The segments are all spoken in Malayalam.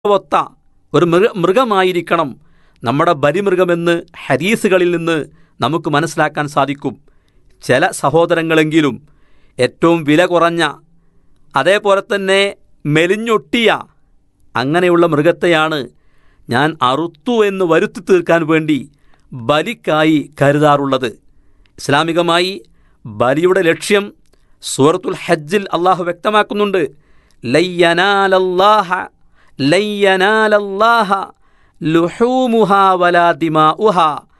ഒത്ത ഒരു മൃഗ മൃഗമായിരിക്കണം നമ്മുടെ ബലിമൃഗമെന്ന് ഹരീസുകളിൽ നിന്ന് നമുക്ക് മനസ്സിലാക്കാൻ സാധിക്കും ചില സഹോദരങ്ങളെങ്കിലും ഏറ്റവും വില കുറഞ്ഞ അതേപോലെ തന്നെ മെലിഞ്ഞൊട്ടിയ അങ്ങനെയുള്ള മൃഗത്തെയാണ് ഞാൻ അറുത്തു എന്ന് വരുത്തി തീർക്കാൻ വേണ്ടി ബലിക്കായി കരുതാറുള്ളത് ഇസ്ലാമികമായി ബലിയുടെ ലക്ഷ്യം സൂറത്തുൽ ഹജ്ജിൽ അള്ളാഹു വ്യക്തമാക്കുന്നുണ്ട് ലയ്യനാലല്ലാഹ ലയ്യനാലല്ലാഹ ലുഹൂമുഹ വലാ ദിമാഉഹ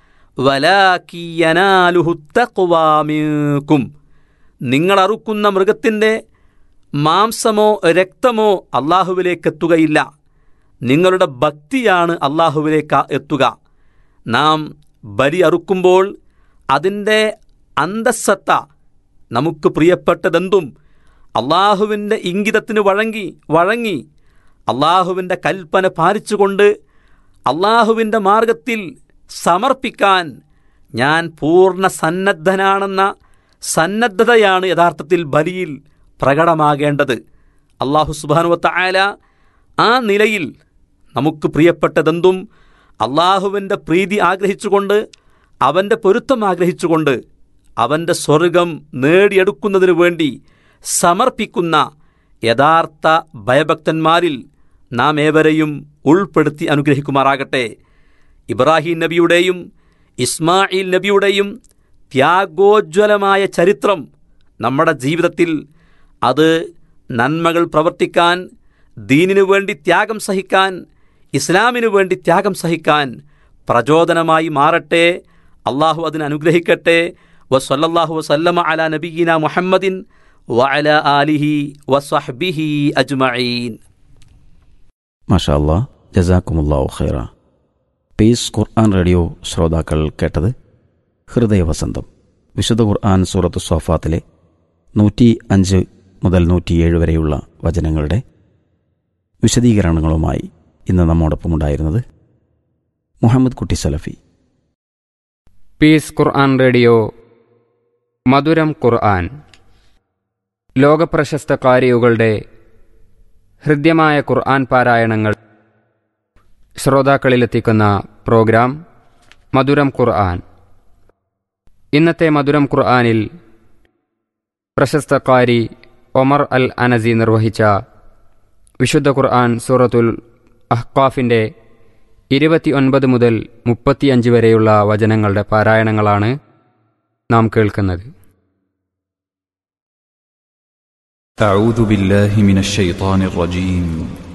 വലാകിയനാലുഹു തഖ്വാ മിൻകും നിങ്ങൾ അറുക്കുന്ന മൃഗത്തിൻ്റെ മാംസമോ രക്തമോ അള്ളാഹുവിലേക്ക് എത്തുകയില്ല നിങ്ങളുടെ ഭക്തിയാണ് അള്ളാഹുവിലേക്ക് എത്തുക നാം ബലി അറുക്കുമ്പോൾ അതിൻ്റെ അന്തസ്സത്ത നമുക്ക് പ്രിയപ്പെട്ടതെന്തും അള്ളാഹുവിൻ്റെ ഇംഗിതത്തിന് വഴങ്ങി വഴങ്ങി അള്ളാഹുവിൻ്റെ കൽപ്പന പാലിച്ചുകൊണ്ട് അള്ളാഹുവിൻ്റെ മാർഗത്തിൽ സമർപ്പിക്കാൻ ഞാൻ പൂർണ്ണ സന്നദ്ധനാണെന്ന സന്നദ്ധതയാണ് യഥാർത്ഥത്തിൽ ബലിയിൽ പ്രകടമാകേണ്ടത് അള്ളാഹു സുബാനുവത്ത ആല ആ നിലയിൽ നമുക്ക് പ്രിയപ്പെട്ടതെന്തും അള്ളാഹുവിൻ്റെ പ്രീതി ആഗ്രഹിച്ചുകൊണ്ട് അവൻ്റെ പൊരുത്തം ആഗ്രഹിച്ചുകൊണ്ട് അവൻ്റെ സ്വർഗം നേടിയെടുക്കുന്നതിനു വേണ്ടി സമർപ്പിക്കുന്ന യഥാർത്ഥ ഭയഭക്തന്മാരിൽ നാം ഏവരെയും ഉൾപ്പെടുത്തി അനുഗ്രഹിക്കുമാറാകട്ടെ ഇബ്രാഹിം നബിയുടെയും ഇസ്മായിൽ നബിയുടെയും ത്യാഗോജ്വലമായ ചരിത്രം നമ്മുടെ ജീവിതത്തിൽ അത് നന്മകൾ പ്രവർത്തിക്കാൻ ദീനിനു വേണ്ടി ത്യാഗം സഹിക്കാൻ ഇസ്ലാമിനു വേണ്ടി ത്യാഗം സഹിക്കാൻ പ്രചോദനമായി മാറട്ടെ അള്ളാഹു അതിന് അനുഗ്രഹിക്കട്ടെ വസല്ലല്ലാഹു വസല്ലമ അല നബീന മുഹമ്മദിൻ വഅല ആലിഹി വസഹ്ബിഹി അജ്മഈൻ മാഷാ അല്ലാ ജസാക്കുമുല്ലാഹു ഖൈറ പീസ് ഖുർആൻ റേഡിയോ ശ്രോതാക്കൾ കേട്ടത് ഹൃദയവസന്തം വിശുദ്ധ ഖുർആൻ സൂറത്ത് സോഫാത്തിലെ നൂറ്റി അഞ്ച് മുതൽ നൂറ്റിയേഴ് വരെയുള്ള വചനങ്ങളുടെ വിശദീകരണങ്ങളുമായി ഇന്ന് നമ്മോടൊപ്പം ഉണ്ടായിരുന്നത് മുഹമ്മദ് കുട്ടി സലഫി പീസ് ഖുർആൻ റേഡിയോ മധുരം ഖുർആൻ ലോകപ്രശസ്ത കാരിയുകളുടെ ഹൃദ്യമായ ഖുർആൻ പാരായണങ്ങൾ ശ്രോതാക്കളിലെത്തിക്കുന്ന പ്രോഗ്രാം മധുരം ഖുർആൻ ഇന്നത്തെ മധുരം ഖുർആനിൽ പ്രശസ്ത കാരി ഒമർ അൽ അനസി നിർവഹിച്ച വിശുദ്ധ ഖുർആൻ സൂറത്തുൽ അഹ്കാഫിൻ്റെ ഇരുപത്തിയൊൻപത് മുതൽ മുപ്പത്തിയഞ്ച് വരെയുള്ള വചനങ്ങളുടെ പാരായണങ്ങളാണ് നാം കേൾക്കുന്നത് أعوذ بالله من الشيطان الرجيم